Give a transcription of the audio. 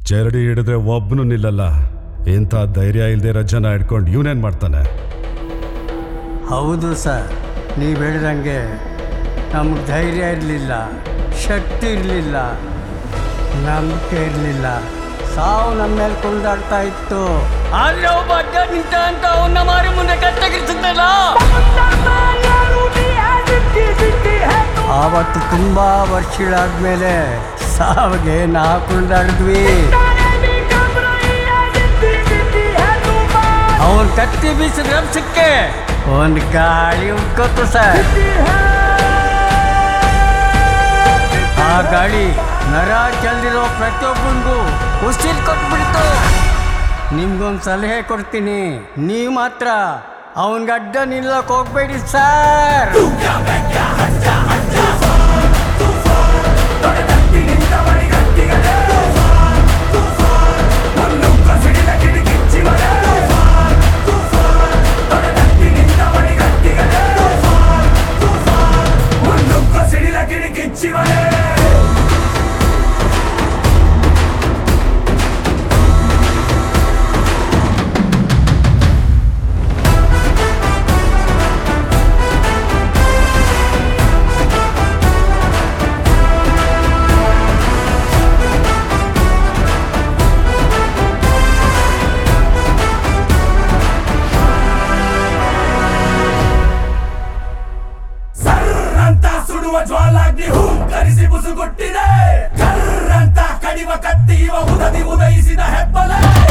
ಚರಡಿ ಹಿಡಿದ್ರೆ ಒಬ್ಬನು ನಿಲ್ಲಲ್ಲ ಇಂಥ ಧೈರ್ಯ ಇಲ್ದೇ ಇರೋ ಜನ ಹಿಡ್ಕೊಂಡು ಇವನೇನ್ ಮಾಡ್ತಾನೆ ಹೌದು ಸರ್ ನೀವು ಹೇಳಿದಂಗೆ ನಮ್ಗೆ ಧೈರ್ಯ ಇರಲಿಲ್ಲ ಶಕ್ತಿ ಇರಲಿಲ್ಲ ನಂಬಿಕೆ ಇರಲಿಲ್ಲ ಸಾವು ನಮ್ಮ ಮೇಲೆ ಕುಣಿದಾಡ್ತಾ ಇತ್ತು ಆದ್ರೆ ಒಬ್ಬ ಅಡ್ಡ ನಿಂತ ಅಂತ ಅವನ್ನ ಮಾರಿ ಮುಂದೆ ಕತ್ತಗಿರ್ತದಲ್ಲ ಆವತ್ತು ತುಂಬಾ ವರ್ಷಗಳಾದ್ಮೇಲೆ ಸಾವಿಗೆ ನಾ ಕುಣಿದಾಡಿದ್ವಿ ಅವನ್ ಕತ್ತಿ ಬೀಸಿದ ರಭಸಕ್ಕೆ ಒಂದ್ ಗಾಳಿ ಉಟ್ಕೋತು ಸರ್ ಆ ಗಾಳಿ ನರ ಚೆಲ್ದಿರೋ ಪ್ರತಿಯೊಬ್ಬನಿಗೂ ಉಸಿರು ಕೊಟ್ಬಿಡ್ತು ನಿಮ್ಗೊಂದು ಸಲಹೆ ಕೊಡ್ತೀನಿ ನೀವು ಮಾತ್ರ ಅವನ್ಗೆ ಅಡ್ಡ ನಿಲ್ಲಕ್ ಹೋಗ್ಬೇಡಿ ಸರ್ ಸರ್ರಂತ ಸುಡುವ ಜ್ವಾಲಾಗ್ನಿ ಹೂಂಕರಿಸಿ ಬುಸುಗುಟ್ಟಿದೆ ಕರ್ರಂತ ಕಡಿವ ಕತ್ತಿ ಇವ ಉದದಿ ಉದಯಿಸಿದ ಹೆಬ್ಬಲ